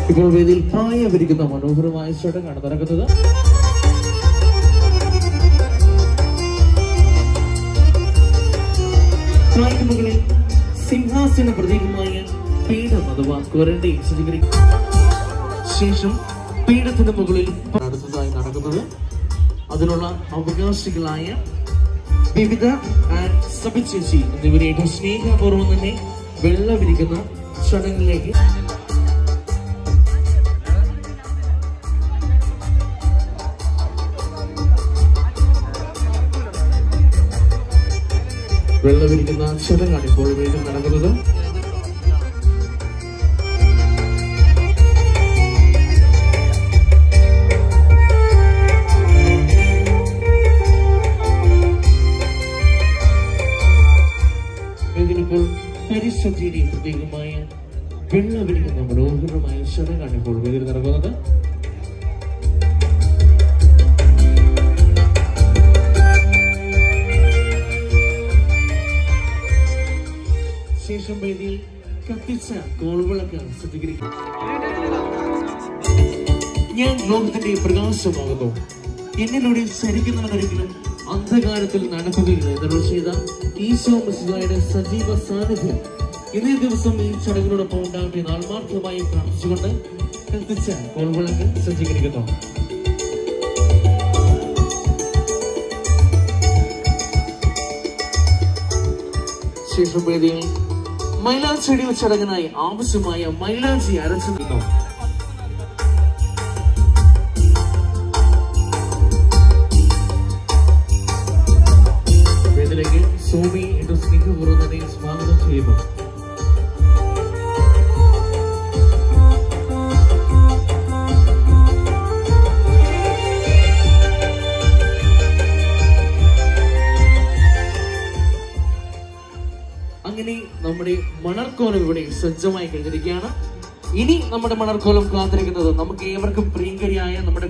ഇപ്പോൾ വേദിയിൽ പായ വിരിക്കുന്ന മനോഹരമായ ചടങ്ങാണ് നടക്കുന്നത് പായ്ക്ക് മുകളിൽ സിംഹാസന പ്രതീകമായ പീഠം അഥവാ ക്വരന്റൈൻ സജ്ജീകരിക്കും ശേഷം പീഠത്തിന് മുകളിൽ അടുത്തതായി നടക്കുന്നത് അതിനുള്ള അവകാശികളായ വിവിധ ആൻഡ് സബിച്ചേച്ചി എന്നിവരെ ഏറ്റവും സ്നേഹപൂർവ്വം തന്നെ വെള്ള വിരിക്കുന്ന ചടങ്ങിലേക്ക് വെള്ള വിരിക്കുന്ന ചടങ്ങാണ് ഇപ്പോൾ വീണ്ടും നടക്കുന്നത് ഇതിനിപ്പോൾ പരിശുദ്ധിയുടെ പ്രത്യേകമായ വെള്ള വിരിക്കുന്ന മനോഹരമായ ചടങ്ങാണ് ഇപ്പോൾ വേദിയിൽ നടക്കുന്നത് ശേഷം വേദിയിൽ കത്തിച്ച കോൾവിളക്ക് സജ്ജീകരിക്കും ഞാൻ ലോകത്തിന്റെ പ്രകാശമാകുന്നു എന്നിലൂടെ ചരിക്കുന്നവരൊരിക്കലും അന്ധകാരത്തിൽ നടക്കുകയില്ല എന്നുള്ള ചെയ്ത ഈശോ മിശിഹായുടെ സജീവ സാന്നിധ്യം ഇന്നേ ദിവസം ഈ ചടങ്ങിനോടൊപ്പം ഉണ്ടാകട്ടെ എന്ന് ആത്മാർത്ഥമായി പ്രാർത്ഥിച്ചുകൊണ്ട് കത്തിച്ച കോൾവിളക്ക് സജ്ജീകരിക്കുന്നു ശേഷം വേദിയിൽ മൈലാഞ്ചിയുടെ ചടങ്ങിനായി ആവശ്യമായ മൈലാഞ്ചി അരച്ചു നിന്നു വേദിയിലേക്ക് സോമി എന്റെ സ്നേഹപൂർവ്വം തന്നെ സ്വാഗതം ചെയ്യുന്നു അങ്ങനെ നമ്മുടെ മണർക്കോലം ഇവിടെ സജ്ജമായി കഴിഞ്ഞിരിക്കുകയാണ് ഇനി നമ്മുടെ മണർക്കോലം കാത്തിരിക്കുന്നത് നമുക്ക് ഏവർക്കും പ്രിയങ്കരിയായ നമ്മുടെ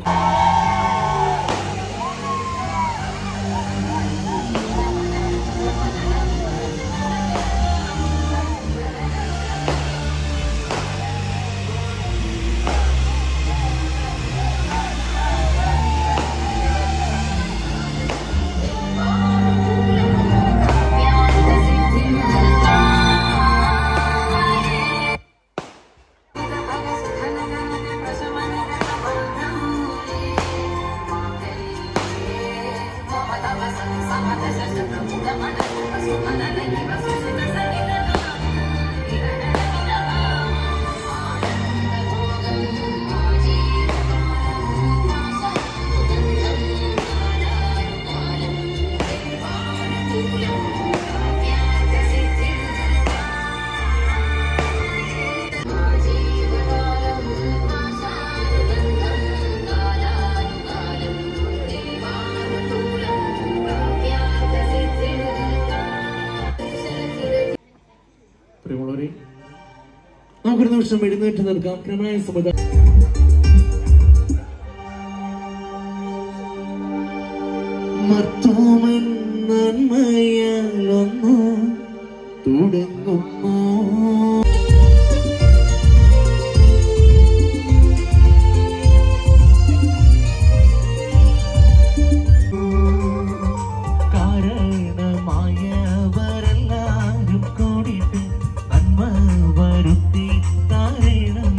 പ്രിയമുള്ളവരെ നമുക്കൊരു നിമിഷം എഴുന്നേറ്റ് നിൽക്കാം ക്രമനായ സമുദായം മർത്തോമൻ നന്മയാലൊന്നു തുടങ്ങുമോ കാരണമായവരെല്ലാരും കൂടിയിട്ട് നന്മ വരുത്തി തരണം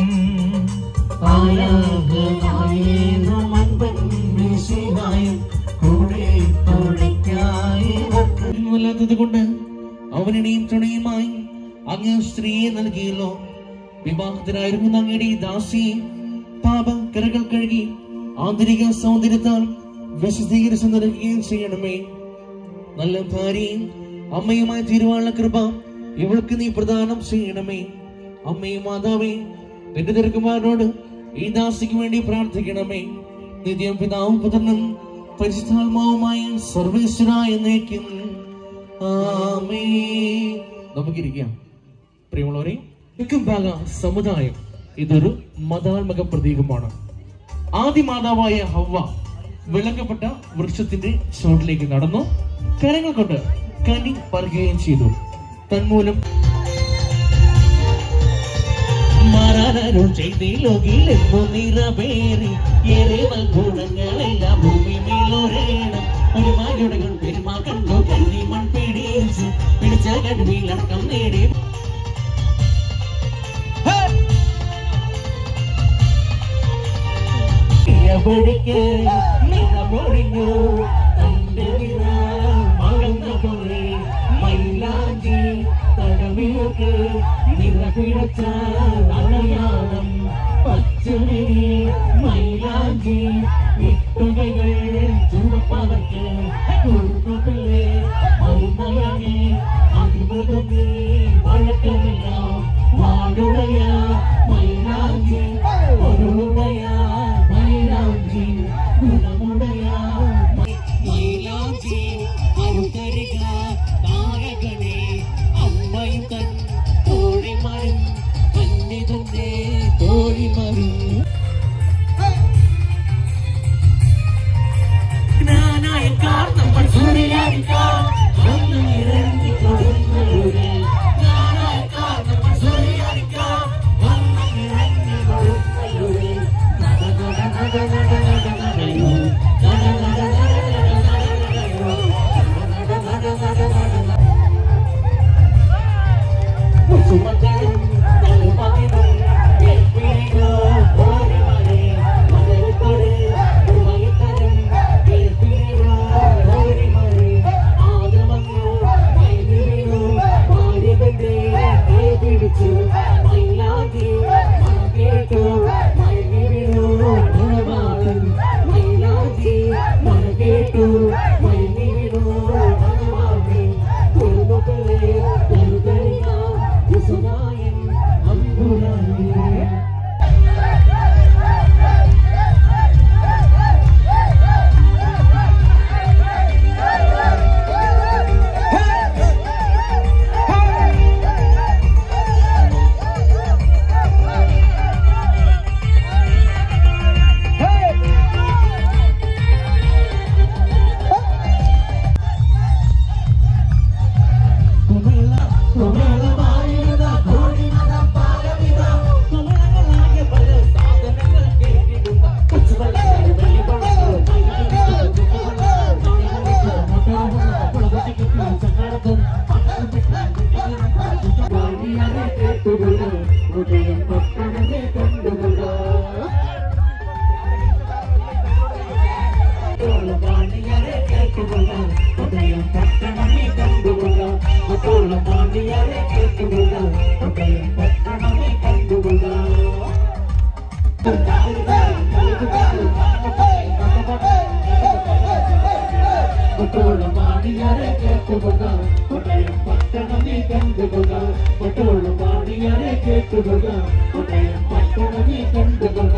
ആരാധനായേതും അൻപൻ വിശിഹായും കൂടെ തുണയ്ക്കായി വല്ലാത്തത് കൊണ്ട് അവനിടെയും തുണയുമായി അങ്ങ് സ്ത്രീയെ നൽകിയല്ലോ വിവാഹത്തിനായിരുന്നു അങ്ങയുടെ ഈ ദാസി പാപ കരകൾ കഴുകി ആന്തരിക സൗന്ദര്യത്താൽ വിശദീകരിച്ചു നൽകുകയും ചെയ്യണമേ നല്ല ഭാര്യയും അമ്മയുമായി തീരുവാനുള്ള കൃപ ഇവൾക്ക് നീ പ്രദാനം ചെയ്യണമേ അമ്മയും മാതാവേ നിന്റെ തിരക്കുമാരനോട് ഈ ദാസിക്ക് വേണ്ടി പ്രാർത്ഥിക്കണമേ നിത്യം പിതാവും പുത്രനും പരിശുദ്ധാത്മാവുമായ സർവേശ്വരായ എന്നേക്കും ആമേ നമുക്കിരിക്കാം പ്രിയമുള്ളവരെ ഭാഗ സമുദായം ഇതൊരു മതാത്മക പ്രതീകമാണ് ആദ്യ മാതാവായ ഹവ്വ വിളക്കപ്പെട്ട വൃക്ഷത്തിന്റെ ചുവട്ടിലേക്ക് നടന്നു കരങ്ങൾ കൊണ്ട് കനി പറുകയും ചെയ്തു തന്മൂലം മാറാനരുൾ ചെയ്തിലോകിൽ എന്നു നിറവേറി ഏറെ ഗുണങ്ങളെല്ലാം ഭൂമി മേലോരേണം ഒരു മായുടകൾ പെരുമാ കണ്ടു കന്നി മൺ പിടിച്ചു പിടിച്ച കടുവിലടക്കം നേടി ഇരപൊടിക്ക് നിറമൊഴിഞ്ഞു തന്റെ നിറ മകന്ന പോലെ മൈലാഞ്ചി തടവിയൊക്കെ നിറപിടച്ച അടയാളം പച്ചമിനി മൈലാഞ്ചി ഇട്ടുകകൾ ചുവപ്പവർക്ക് കുറുക്കുകളെ മരുന്നയനെ അതിമൃതമേ വഴക്കമില്ല വാടുടയ മൈലാഞ്ചി ഒരുടയ മൈലാഞ്ചി ഗുണമുടയ മൈലാഞ്ചി അരുതരിക താരകണേ അമ്മയും തൻ തോഴിമാരും തന്നെ തന്നെ തോഴിമാരും ജ്ഞാനായക്കാർ നമ്മൾ സൂര്യയായിരിക്കാം ഒന്ന് ഇറങ്ങി കൊടുക്കുന്നവരെ ജ്ഞാനായക്കാർ നമ്മൾ സൂര്യയായിരിക്കാം ഒന്ന് ഇറങ്ങി കൊടുക്കുന്നവരെ നട നട നട നട നട നടയോ നട നട നട നട നടയോ നട നട നട നട നട മുസുമത്തരും തലമതിരും കേൾപ്പിയോ ഓടിമറേ മകരത്തോട് ഉമയത്തരും കേൾപ്പിയോ ഓടിമറേ ആദമങ്ങോ മൈവിനോ മാരികന്റെ കൈ പിടിച്ചു മൈലാകി മണകേട്ടു മൈവിനോ ഗുണവാളൻ മൈലാകി മണകേട്ടു മൈവിനോ ഗുണവാളൻ കുടുംബത്തിലെ കരുതലിയ കുസുനായൻ അമ്പുരാനേ കുമിള കുമിളമായിരുന്ന കോഴിമത പാലമിത കുമിളങ്ങളായ പല സാധനങ്ങൾ കേട്ടിടുന്ന കൊച്ചുവെള്ളങ്ങൾ വെള്ളിവളങ്ങൾ ഹൃദയം പട്ടണമേ കണ്ടുകൊണ്ടോ പാണ്ടിയരെ കേട്ടുകൊണ്ട ഹൃദയം പട്ടണമേ കണ്ടുകൊണ്ട അപ്പോൾ പാണ്ടിയരെ കേട്ടുകൊണ്ട ഹൃദയം പട്ടണമേ കണ്ടുകൊണ്ട അപ്പോൾ പാണ്ടിയരെ കേട്ടുകൊണ്ട ഹൃദയം പട്ടണമേ കണ്ടുകൊണ്ട അപ്പോൾ പാണ്ടിയരെ കേട്ടുകൊണ്ട ഹൃദയം പട്ടണമേ കണ്ടുകൊണ്ട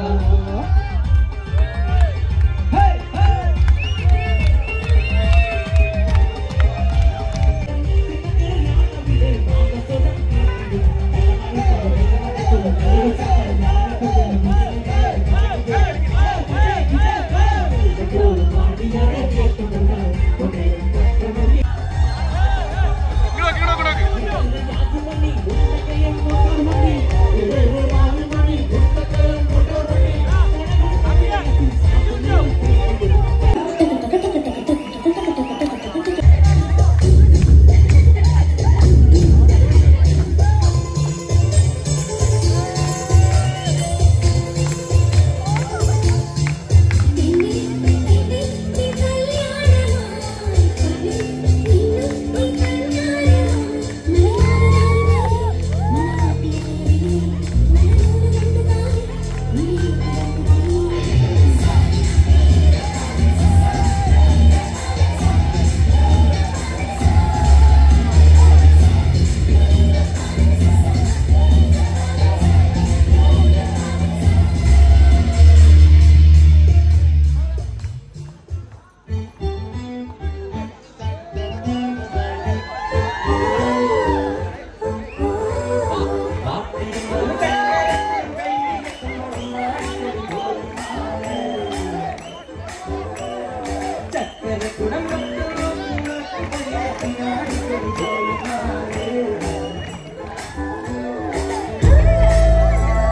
Thank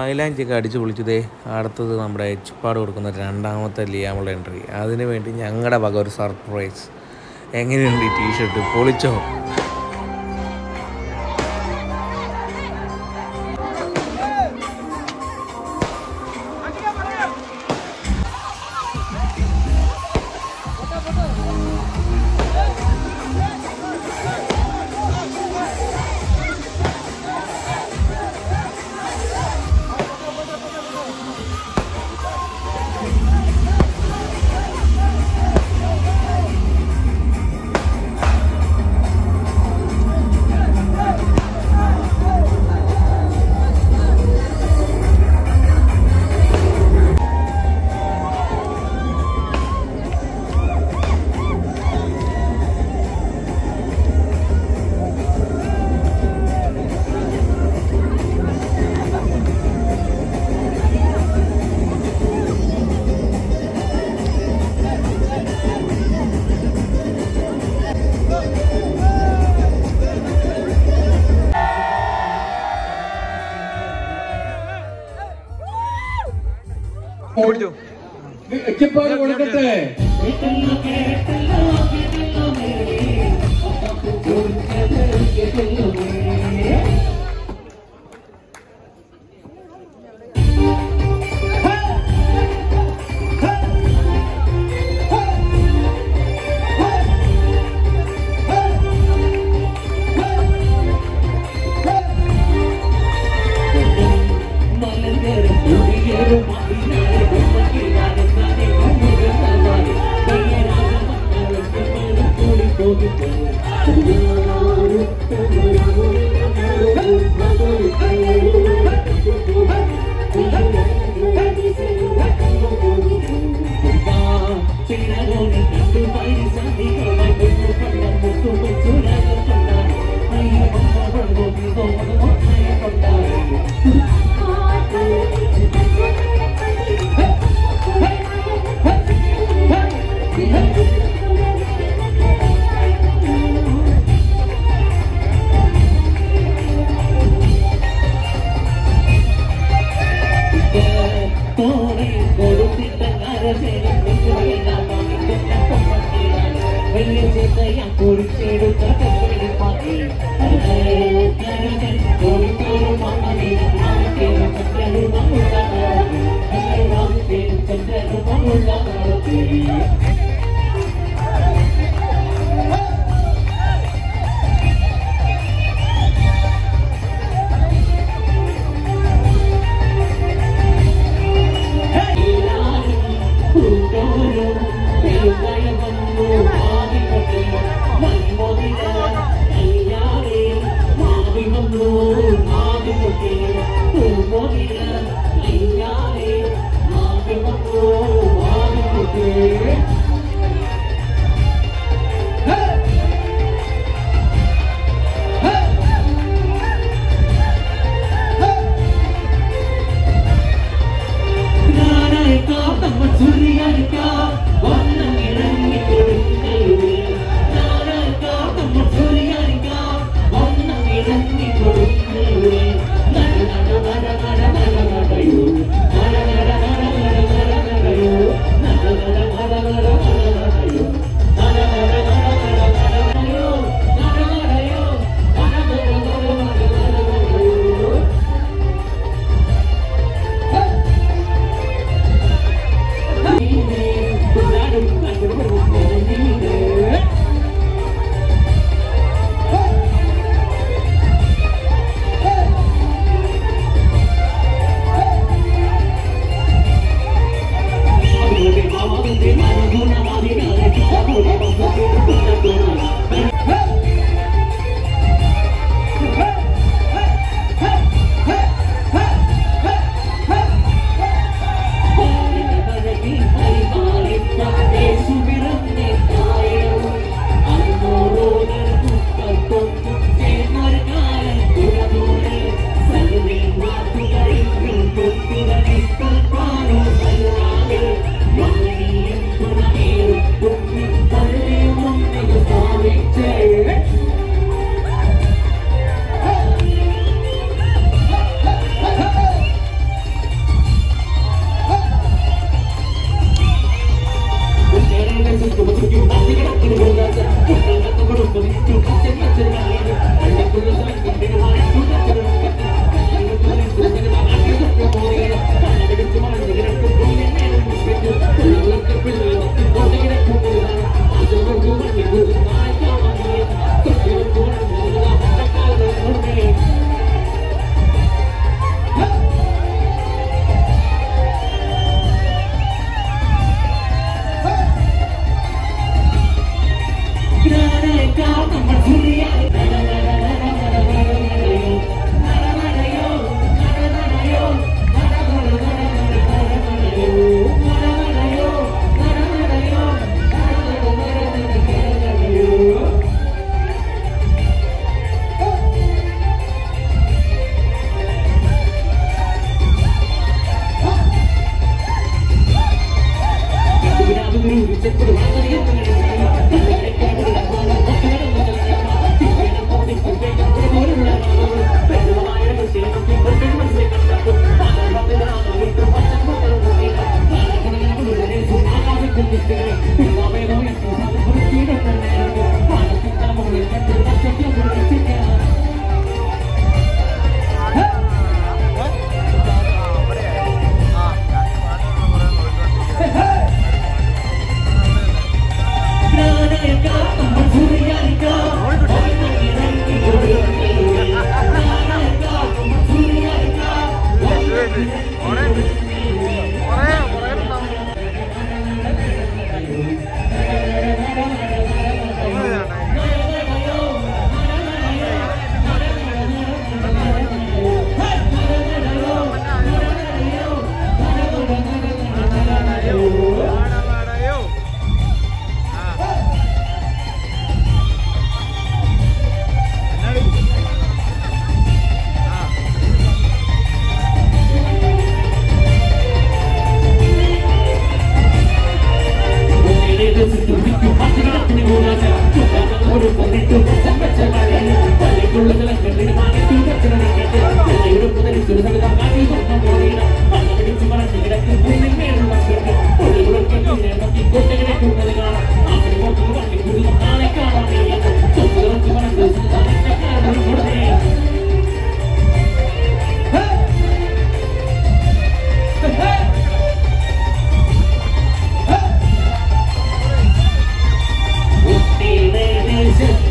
മൈലാഞ്ചിയൊക്കെ അടിച്ച് പൊളിച്ചതേ അടുത്തത് നമ്മുടെ എച്ചിപ്പാട് കൊടുക്കുന്ന രണ്ടാമത്തെ ലിയാമുള്ള എൻട്രി അതിന് വേണ്ടി ഞങ്ങളുടെ വക ഒരു സർപ്രൈസ് എങ്ങനെയുണ്ട് ഈ ടീഷർട്ട് പൊളിച്ചോ എച്ചിപ്പാട് കൊടുക്കട്ടെ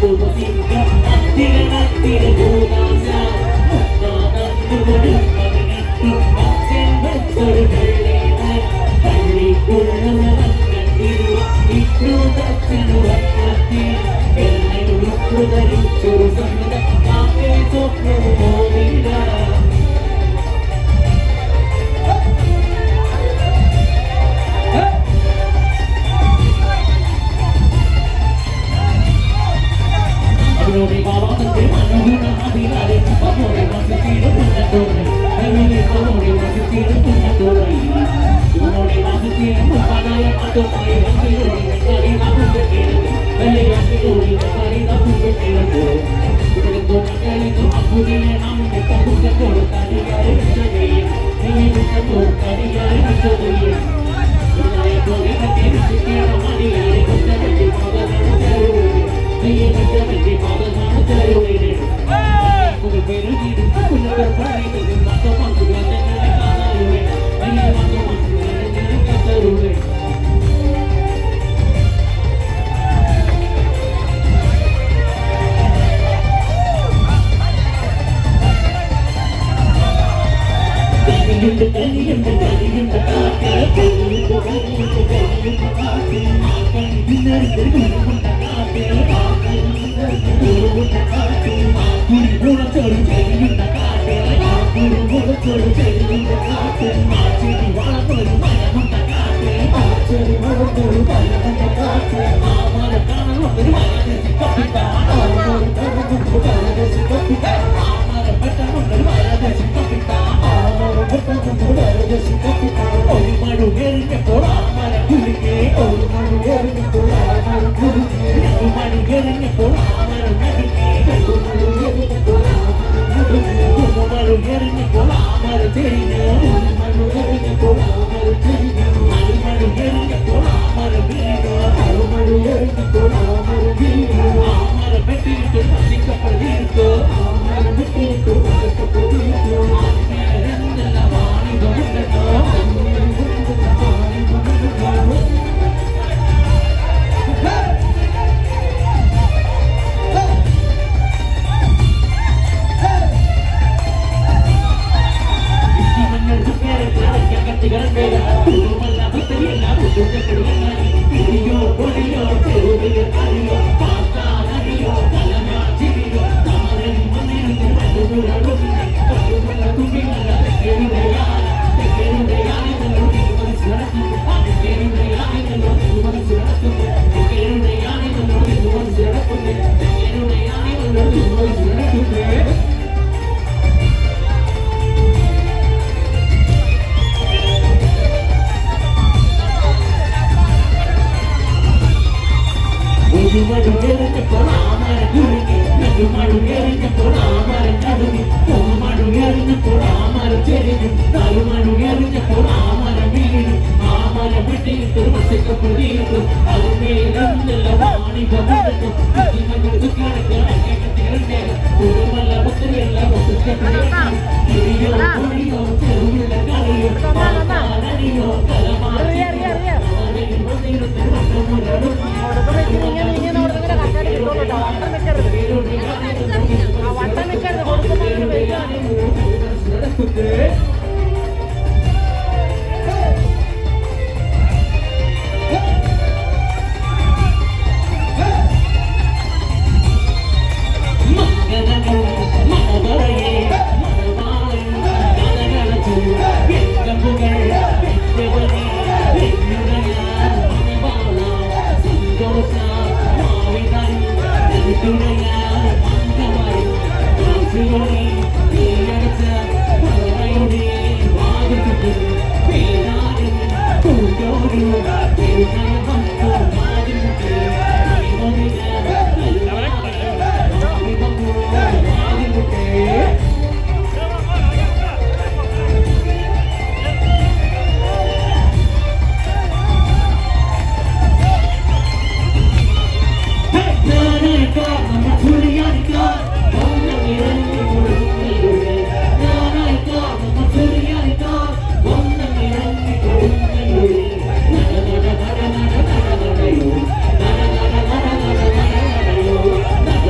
Thank you.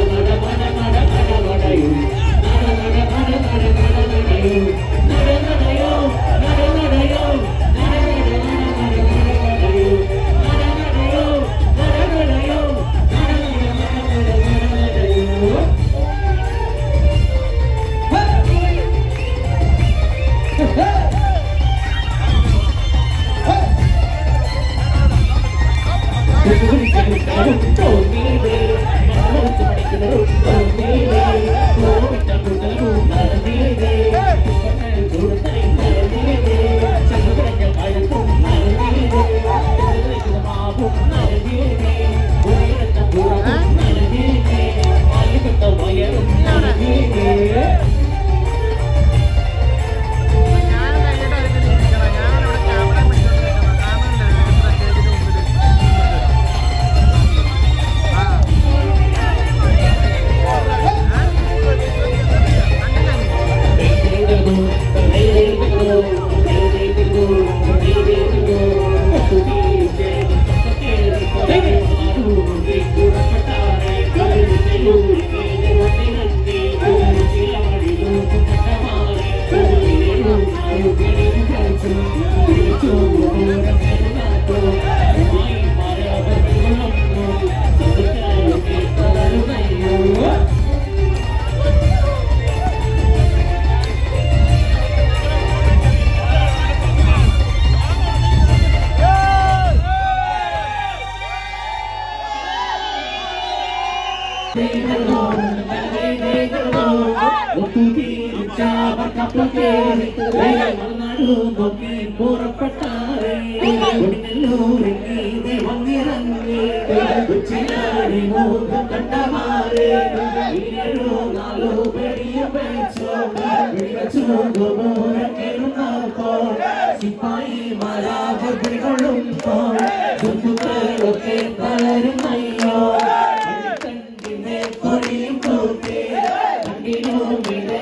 സിപ്പായി മാരാകൊള്ളുമ്പോൾ ബന്ധുക്കളൊക്കെ തളരുന്നയ്യോ കണ്ടിനെ കൊടിയും കൂട്ടി കണ്ടിനുമിടെ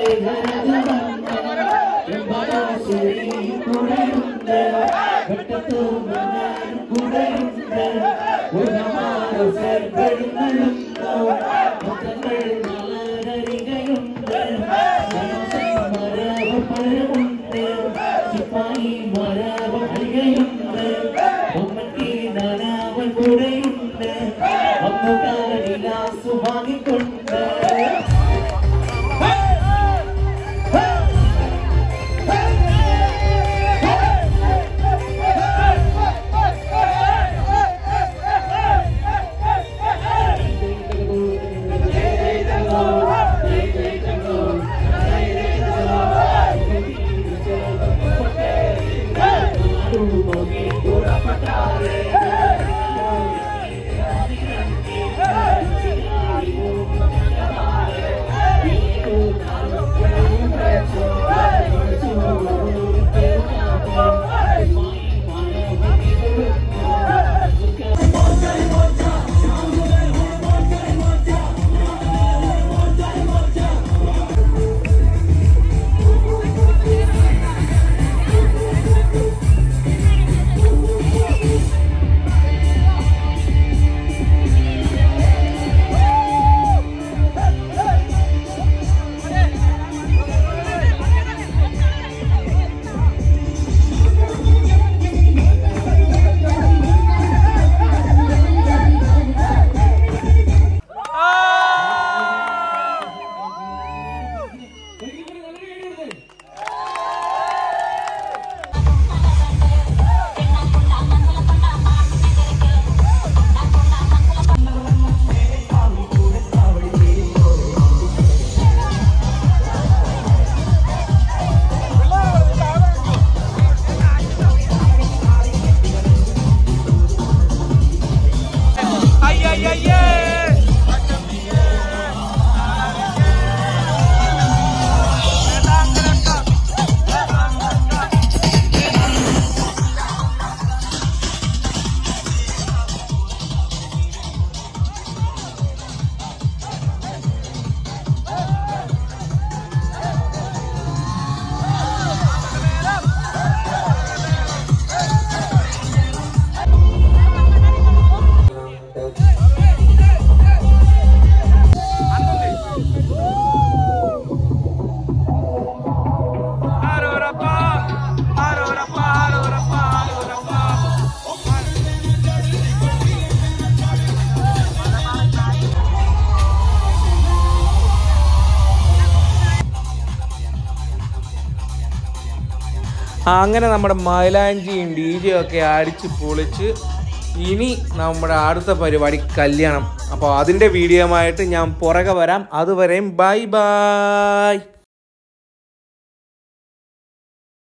കൂടെയുണ്ട് വെട്ടത്തൂമനാൻ കൂടെയുണ്ട് ഉടമാറുകളുണ്ടോ മൊത്തങ്ങൾ നാലരികയുണ്ട് മരവ് പഴമുണ്ട് സിപ്പായി മരവ് അരികയുണ്ട് ഉമ്മത്തി ധാരാവൻ കൂടെയുണ്ട് അമ്മുകാരിലാസു വാങ്ങിക്കൊണ്ട് അങ്ങനെ നമ്മുടെ മൈലാഞ്ചിയും ഡി ജെ ഒക്കെ അടിച്ച് പൊളിച്ച് ഇനി നമ്മുടെ അടുത്ത പരിപാടി കല്യാണം അപ്പോൾ അതിൻ്റെ വീഡിയോ ആയിട്ട് ഞാൻ പുറകെ വരാം അതുവരെയും ബൈ ബൈ